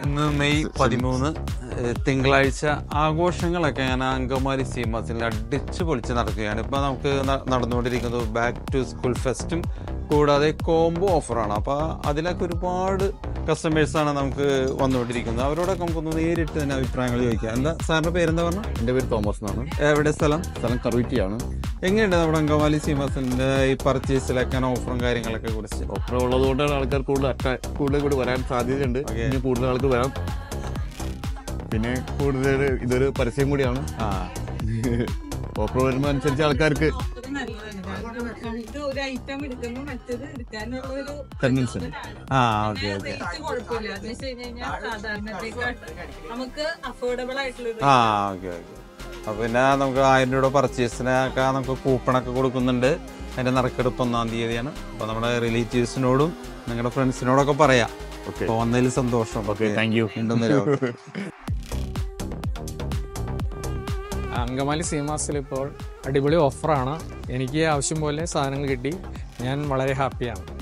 ഇന്ന് മെയ് പതിമൂന്ന് ഏഹ് തിങ്കളാഴ്ച ആഘോഷങ്ങളൊക്കെ ഞാൻ അങ്കമാലി സീമാസിൽ അടിച്ചു പൊളിച്ച് നടക്കുകയാണ് ഇപ്പൊ നമുക്ക് ന- നടന്നുകൊണ്ടിരിക്കുന്നത് ബാക്ക് ടു സ്കൂൾ ഫെസ്റ്റും കൂടാതെ കോംബോ ഓഫറാണ് അപ്പൊ അതിലൊക്കെ ഒരുപാട് കസ്റ്റമേഴ്സാണ് നമുക്ക് വന്നുകൊണ്ടിരിക്കുന്നത് അവരോടൊക്കെ നമുക്കൊന്ന് നേരിട്ട് തന്നെ അഭിപ്രായങ്ങൾ ചോദിക്കാം എന്താ സാറിന്റെ പേരെന്താ പറഞ്ഞ എൻ്റെ പേര് തോമസ് എന്നാണ് എവിടെ സ്ഥലം സ്ഥലം കറുവിറ്റിയാണ് എങ്ങനെയുണ്ട് നമ്മുടെ അങ്കമാലി സീമാസിന്റെ ഈ പർച്ചേസിലൊക്കെ ഓഫറും കാര്യങ്ങളൊക്കെ കുറിച്ച് ഓഫർ ഉള്ളത് കൊണ്ടാണ് ആൾക്കാർ കൂടുതൽ അറ്റ കൂടുതൽ കൂടി വരാൻ സാധ്യതയുണ്ട് Okay. ഇനി കൂടുതൽ ആൾക്ക് വരാം പിന്നെ കൂടുതൽ ഇതൊരു പരസ്യം കൂടിയാണ് ആ ഓഫർ വരുമ്പോൾ അനുസരിച്ച് ആൾക്കാർക്ക് ഇത് നല്ലതാണ് കാരണം ഇത് ഒരു ഐറ്റം എടുക്കുമ്പോൾ മറ്റത് എടുക്കാനുള്ള ഒരു ടെൻഡൻസി ഉണ്ട് ആ ഓക്കെ ഓക്കെ റേറ്റ് കുഴപ്പമില്ല എന്ന് വെച്ച് കഴിഞ്ഞാൽ സാധാരണത്തേക്കാട്ട് നമുക്ക് അഫോർഡബിൾ ആയിട്ടുള്ള ഒരു ആ ഓക്കെ ഓക്കെ അപ്പൊ പിന്നെ നമുക്ക് ആയിരം രൂപ പർച്ചേസിനൊക്കെ നമുക്ക് കൂപ്പണൊക്കെ കൊടുക്കുന്നുണ്ട് അതിന്റെ നറുക്കെടുപ്പ് ഒന്നാം തീയതിയാണ് അപ്പൊ നമ്മുടെ റിലേറ്റീവ്സിനോടും നിങ്ങളുടെ ഫ്രണ്ട്സിനോടൊക്കെ പറയാം ഓക്കെ അപ്പൊ വന്നതിൽ സന്തോഷം ഓക്കെ താങ്ക് യു വീണ്ടും വരാം. അങ്കമാലി സീമാസിൽ ഇപ്പോൾ അടിപൊളി ഓഫറാണ് എനിക്ക് ആവശ്യം പോലെ സാധനങ്ങൾ കിട്ടി ഞാൻ വളരെ ഹാപ്പിയാണ്